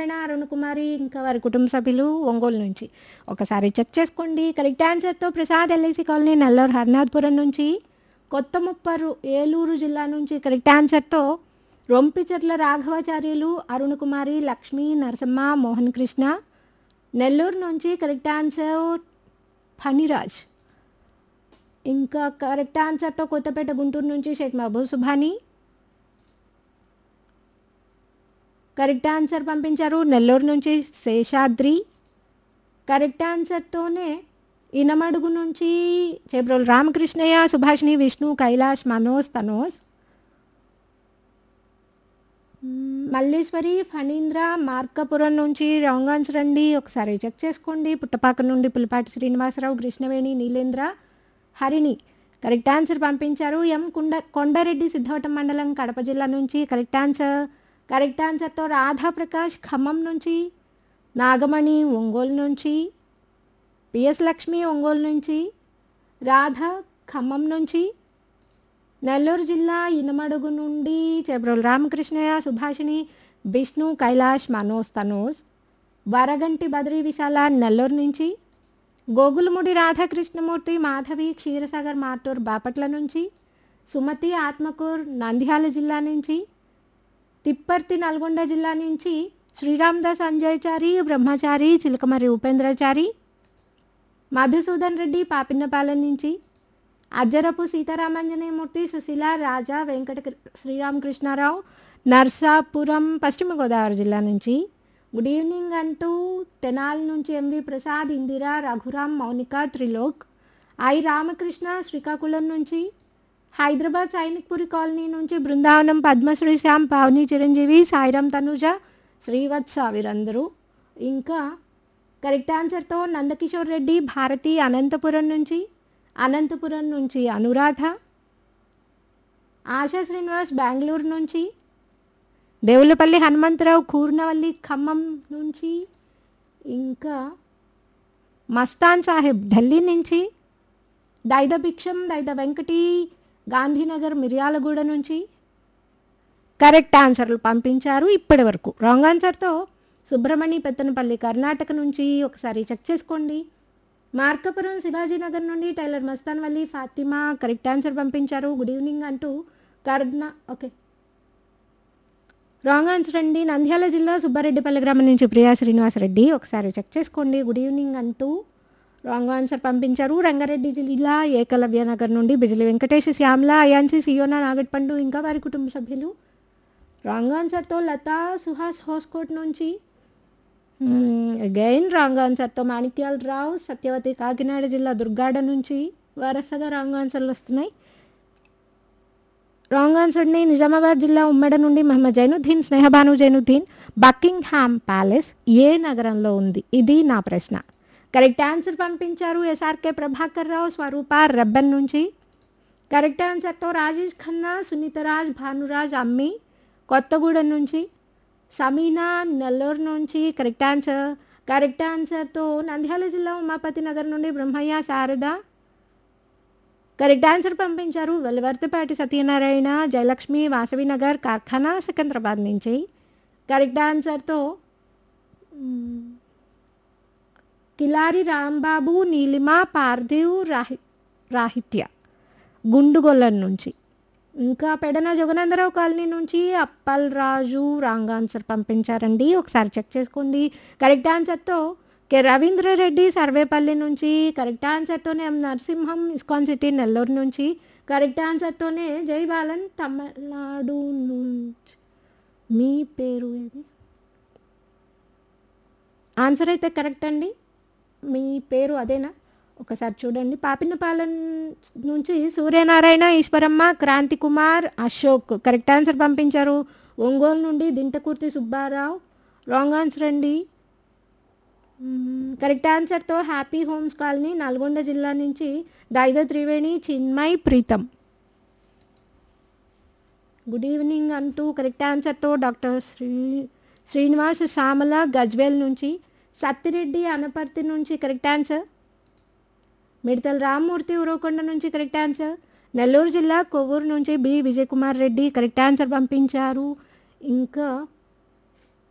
సత్యనారాయణ అరుణ్ కుమారి ఇంకా వారి కుటుంబ సభ్యులు ఒంగోలు నుంచి ఒకసారి చెక్ చేసుకోండి కరెక్ట్ ఆన్సర్తో ప్రసాద్ ఎల్ఐసి కాలనీ నెల్లూరు హర్నాథ్పురం నుంచి కొత్త ముప్పరు ఏలూరు జిల్లా నుంచి కరెక్ట్ ఆన్సర్తో రొంపిచెర్ల రాఘవాచార్యులు అరుణ్ కుమారి లక్ష్మి నరసమ్మ మోహన్ కృష్ణ నెల్లూరు నుంచి కరెక్ట్ ఆన్సర్ ఫణిరాజ్ ఇంకా కరెక్ట్ ఆన్సర్తో కొత్తపేట గుంటూరు నుంచి షేక్ మహబూబ్ సుభాని కరెక్ట్ ఆన్సర్ పంపించారు నెల్లూరు నుంచి శేషాద్రి కరెక్ట్ ఆన్సర్తోనే ఇనమడుగు నుంచి చేబ్రోలు రామకృష్ణయ్య సుభాషిణి విష్ణు కైలాష్ మనోజ్ తనోజ్ మ్మ్, మల్లీశ్వరి ఫణీంద్ర మార్కపురం నుంచి రాంగ్ ఆన్సర్ అండి ఒకసారి చెక్ చేసుకోండి పుట్టపాక నుండి పులిపాటి శ్రీనివాసరావు కృష్ణవేణి నీలేంద్ర హరిణి కరెక్ట్ ఆన్సర్ పంపించారు ఎం కుండ కొండారెడ్డి సిద్ధవటం మండలం కడప జిల్లా నుంచి కరెక్ట్ ఆన్సర్ కరెక్ట్ ఆన్సర్తో రాధాప్రకాష్ ఖమ్మం నుంచి నాగమణి ఒంగోలు నుంచి పిఎస్ లక్ష్మి ఒంగోలు నుంచి రాధ ఖమ్మం నుంచి నెల్లూరు జిల్లా ఇనమడుగు నుండి చెబ్రోలు రామకృష్ణయ్య సుభాషిణి విష్ణు కైలాష్ మనోజ్ తనోజ్ వరగంటి బద్రి విశాల నెల్లూరు నుంచి గోగులముడి రాధాకృష్ణమూర్తి మాధవి క్షీరసాగర్ మార్టూర్ బాపట్ల నుంచి సుమతి ఆత్మకూర్ నంద్యాల జిల్లా నుంచి తిప్పర్తి నల్గొండ జిల్లా నుంచి శ్రీరామదాస్ అంజయ్చారి బ్రహ్మచారి చిలకమర్రి ఉపేంద్రచారి మధుసూదన్ రెడ్డి పాపిన్నపాలెం నుంచి అజ్జరపు సీతారామాంజనేయమూర్తి సుశీల రాజా వెంకట శ్రీరామకృష్ణారావు నర్సాపురం పశ్చిమ గోదావరి జిల్లా నుంచి గుడ్ ఈవినింగ్ అంటూ తెనాల్ నుంచి ఎంవి ప్రసాద్ ఇందిరా రఘురామ్ మౌనిక త్రిలోక్ ఐ రామకృష్ణ శ్రీకాకుళం నుంచి హైదరాబాద్ సైనిక్పురి కాలనీ నుంచి బృందావనం పద్మశ్రీ శ్యామ్ పావని చిరంజీవి సాయిరామ్ తనుజ శ్రీవత్స వీరందరూ ఇంకా కరెక్ట్ ఆన్సర్తో నందకిషోర్ రెడ్డి భారతి అనంతపురం నుంచి అనంతపురం నుంచి అనురాధ ఆశా శ్రీనివాస్ బెంగళూరు నుంచి దేవులపల్లి హనుమంతరావు కూర్నవల్లి ఖమ్మం నుంచి ఇంకా మస్తాన్ సాహెబ్ ఢిల్లీ నుంచి దైద భిక్షం దైద వెంకటి గాంధీనగర్ మిర్యాలగూడ నుంచి కరెక్ట్ ఆన్సర్లు పంపించారు ఇప్పటి వరకు రాంగ్ ఆన్సర్తో సుబ్రహ్మణి పెత్తనపల్లి కర్ణాటక నుంచి ఒకసారి చెక్ చేసుకోండి మార్కపురం శివాజీనగర్ నుండి tailor Mastan Valli Fatima correct answer పంపించారు గుడ్ ఈవినింగ్ అంటూ కర్ణ ఓకే రాంగ్ ఆన్సర్ అండి నంద్యాల జిల్లా సుబ్బారెడ్డిపల్లి గ్రామం నుంచి ప్రియా శ్రీనివాసరెడ్డి ఒకసారి చెక్ చేసుకోండి గుడ్ ఈవినింగ్ అంటూ రాంగ్ ఆన్సర్ పంపించారు రంగారెడ్డి జిల్లా ఏకలవ్య నగర్ నుండి బిజిలి వెంకటేష్ శ్యామ్ల అయాన్సి సియోనా నాగట్పండు ఇంకా వారి కుటుంబ సభ్యులు రాంగ్ ఆన్సర్తో లతా సుహాస్ హోస్కోట్ నుంచి అగైన్ రాంగ్ ఆన్సర్తో మాణిక్యాల రావు సత్యవతి కాకినాడ జిల్లా దుర్గాడ నుంచి వరుసగా రాంగ్ ఆన్సర్లు వస్తున్నాయి రాంగ్ ఆన్సర్ని నిజామాబాద్ జిల్లా ఉమ్మడి నుండి Mohammed Zainuddin Snehabanu Zainuddin Buckingham palace ఏ నగరంలో ఉంది ఇది నా ప్రశ్న కరెక్ట్ ఆన్సర్ పంపించారు ఎస్ఆర్కే ప్రభాకర్ రావు స్వరూప రెబ్బన్ నుంచి కరెక్ట్ ఆన్సర్తో రాజేష్ ఖన్నా సునీతరాజ్ భానురాజ్ అమ్మి కొత్తగూడెం నుంచి సమీనా నెల్లూరు నుంచి కరెక్ట్ ఆన్సర్ కరెక్ట్ ఆన్సర్తో నంద్యాల జిల్లా ఉమాపతి నగర్ నుండి బ్రహ్మయ్య శారద కరెక్ట్ ఆన్సర్ పంపించారు వెలువర్తిపాటి సత్యనారాయణ జయలక్ష్మి వాసవి నగర్ కార్ఖానా సికింద్రాబాద్ నుంచి కరెక్ట్ ఆన్సర్తో మ్, కిలారి రాంబాబు నీలిమ పార్థివ్ రాహి రాహిత్య గుండుగొల్లం నుంచి ఇంకా పెడన జగనందరావు కాలనీ నుంచి అప్పల్ రాజు రాంగ్ ఆన్సర్ పంపించారండి ఒకసారి చెక్ చేసుకోండి కరెక్ట్ ఆన్సర్తో కె రవీంద్రరెడ్డి సర్వేపల్లి నుంచి కరెక్ట్ ఆన్సర్తోనే M Narasimham ISKCON city Nellore నుంచి కరెక్ట్ ఆన్సర్తోనే జై బాలన్ తమిళనాడు నుంచి మీ పేరు ఏది ఆన్సర్ అయితే కరెక్ట్ అండి మీ పేరు అదేనా ఒకసారి చూడండి పాపినపాలెం నుంచి సూర్యనారాయణ ఈశ్వరమ్మ క్రాంతి కుమార్ అశోక్ కరెక్ట్ ఆన్సర్ పంపించారు ఒంగోలు నుండి దింటకుర్తి సుబ్బారావు రాంగ్ ఆన్సర్ అండి మ్మ్, కరెక్ట్ ఆన్సర్తో హ్యాపీ హోమ్స్ కాలనీ నల్గొండ జిల్లా నుంచి దైద త్రివేణి చిన్మయ్ ప్రీతం గుడ్ ఈవినింగ్ అంటూ కరెక్ట్ ఆన్సర్తో డాక్టర్ శ్రీ శ్రీనివాస్ సామల గజ్వేల్ నుంచి సత్తిరెడ్డి అనపర్తి నుంచి కరెక్ట్ ఆన్సర్ మిడతల రామ్మూర్తి ఉరవకొండ నుంచి కరెక్ట్ ఆన్సర్ నెల్లూరు జిల్లా కొవ్వూరు నుంచి B Vijayakumar Reddy correct answer పంపించారు ఇంకా